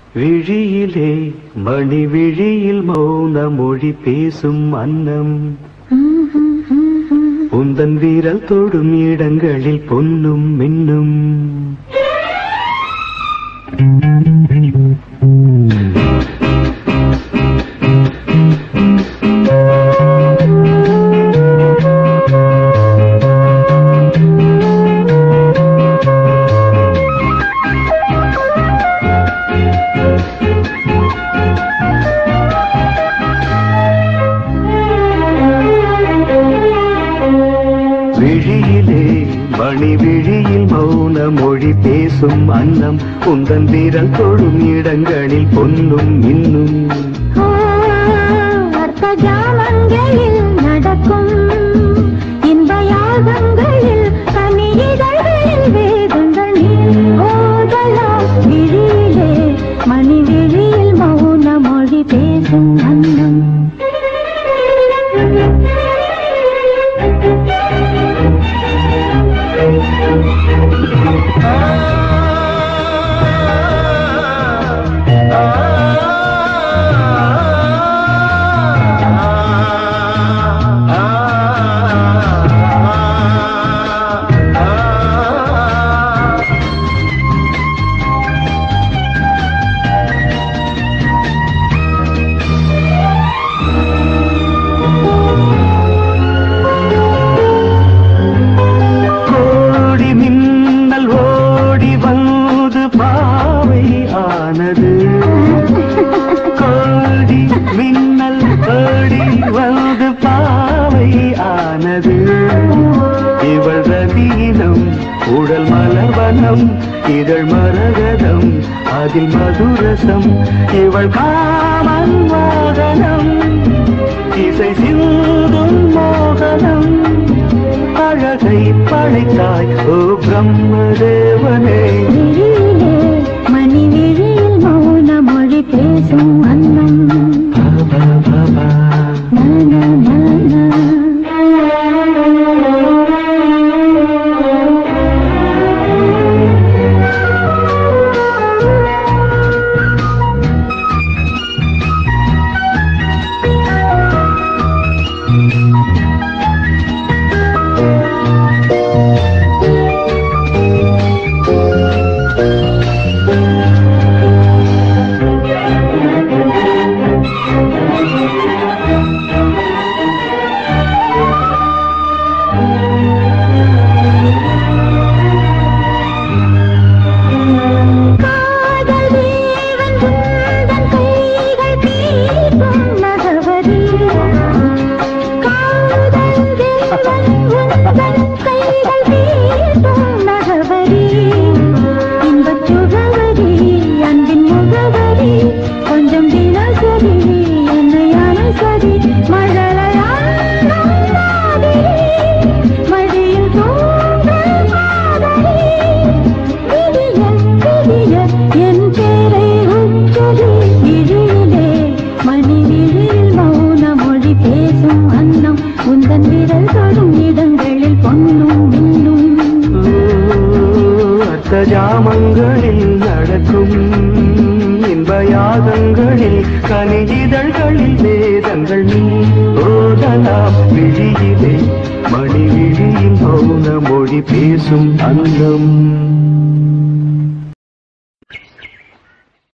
விழியிலே மணி விழியில் மௌன மொழி பேசும் அன்னம் உந்தன் வீரல் தொடும் இடங்களில் பொன்னும் மின்னும் விழியிலே மணி விழியில் மௌன மொழி பேசும் அன்னம் உந்தன் வீரல் தொடும் இடங்களில் பொன்னும் இன்னும் அர்த்த ஜாமங்களில் நடக்கும் இன்ப யாகங்களில் கனி இதழ்களில் வேதங்கள் நீ ஓதலாம் விழியிலே மணி விழியில் மௌன மொழி பேசும் அன்னம் கோடி மின்னல் ஓடி வந்து பாவை ஆனது கோடி மின்னல் ஓடி வந்து பாவை ஆனது இவள் ரதீனம் உடல் மலர்வனம் இதழ் மரகதம் அதில் மதுரசம் இவள் காமன் மோகனம் இசை சிந்தும் மோகனம் அழகை படைத்தாய் ஓ பிரம்மதேவனே விழியிலே மணி விழியில் மௌன மொழி பேசும் அன்னம் பாபா பாபா நா, நா, நா, நா. காதல் தேவன் உந்தன் கைகள் தீர்க்கும் நகவரி காதல் தேவன் உந்தன் கைகள் தீர்க்கும் நகவரி இன்பச் சுகவரி அன்பின் முகவரி கொஞ்சம் தினசரி என்னை அனுசரி மழலையான மாதிரி மடியில் தூங்கும் மாதிரி விடிய விடிய என் பேரை உச்சரி விழியிலே மணி விழியில் மௌன மொழி பேசும் அன்னம் உந்தன் விரல் தொடும் இடங்களில் பொன்னும் மின்னும் அர்த்த ஜாமங்களில் நடக்கும் இன்ப யாகங்களில் கனிதழ்களில் வேதங்கள் நீ ஓதலாம் விழியிலே மணி விழியில் மௌன மொழி பேசும் அன்னம்